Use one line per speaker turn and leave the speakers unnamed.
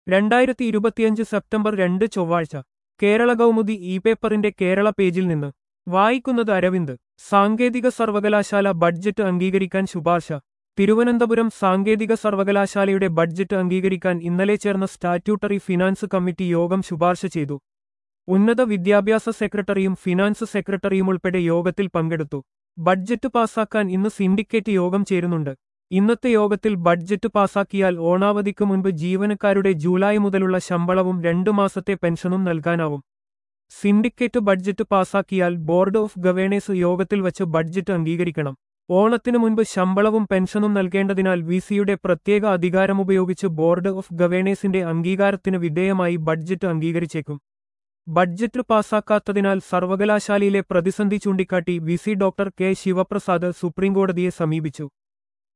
രണ്ടായിരത്തി ഇരുപത്തിയഞ്ച് സെപ്റ്റംബർ രണ്ട് ചൊവ്വാഴ്ച കേരള കൗമുദി ഇ പേപ്പറിന്റെ കേരള പേജിൽ നിന്ന് വായിക്കുന്നത് അരവിന്ദ് സാങ്കേതിക സർവകലാശാല ബഡ്ജറ്റ് അംഗീകരിക്കാൻ ശുപാർശ തിരുവനന്തപുരം സാങ്കേതിക സർവകലാശാലയുടെ ബഡ്ജറ്റ് അംഗീകരിക്കാൻ ഇന്നലെ ചേർന്ന സ്റ്റാറ്റ്യൂട്ടറി ഫിനാൻസ് കമ്മിറ്റി യോഗം ശുപാർശ ചെയ്തു ഉന്നത വിദ്യാഭ്യാസ സെക്രട്ടറിയും ഫിനാൻസ് സെക്രട്ടറിയും ഉൾപ്പെടെ യോഗത്തിൽ പങ്കെടുത്തു ബഡ്ജറ്റ് പാസാക്കാൻ ഇന്ന് സിൻഡിക്കേറ്റ് യോഗം ചേരുന്നുണ്ട് ഇന്നത്തെ യോഗത്തിൽ ബഡ്ജറ്റ് പാസാക്കിയാൽ ഓണാവധിക്ക് മുൻപ് ജീവനക്കാരുടെ ജൂലൈ മുതലുള്ള ശമ്പളവും രണ്ടു മാസത്തെ പെൻഷനും നൽകാനാവും സിൻഡിക്കേറ്റ് ബഡ്ജറ്റ് പാസാക്കിയാൽ ബോർഡ് ഓഫ് ഗവേണേഴ്സ് യോഗത്തിൽ വച്ച് ബഡ്ജറ്റ് അംഗീകരിക്കണം ഓണത്തിനു മുൻപ് ശമ്പളവും പെൻഷനും നൽകേണ്ടതിനാൽ വിസിയുടെ പ്രത്യേക അധികാരമുപയോഗിച്ച് ബോർഡ് ഓഫ് ഗവേണേഴ്സിന്റെ അംഗീകാരത്തിന് വിധേയമായി ബഡ്ജറ്റ് അംഗീകരിച്ചേക്കും ബഡ്ജറ്റ് പാസാക്കാത്തതിനാൽ സർവകലാശാലയിലെ പ്രതിസന്ധി ചൂണ്ടിക്കാട്ടി വിസി ഡോക്ടർ കെ ശിവപ്രസാദ് സുപ്രീംകോടതിയെ സമീപിച്ചു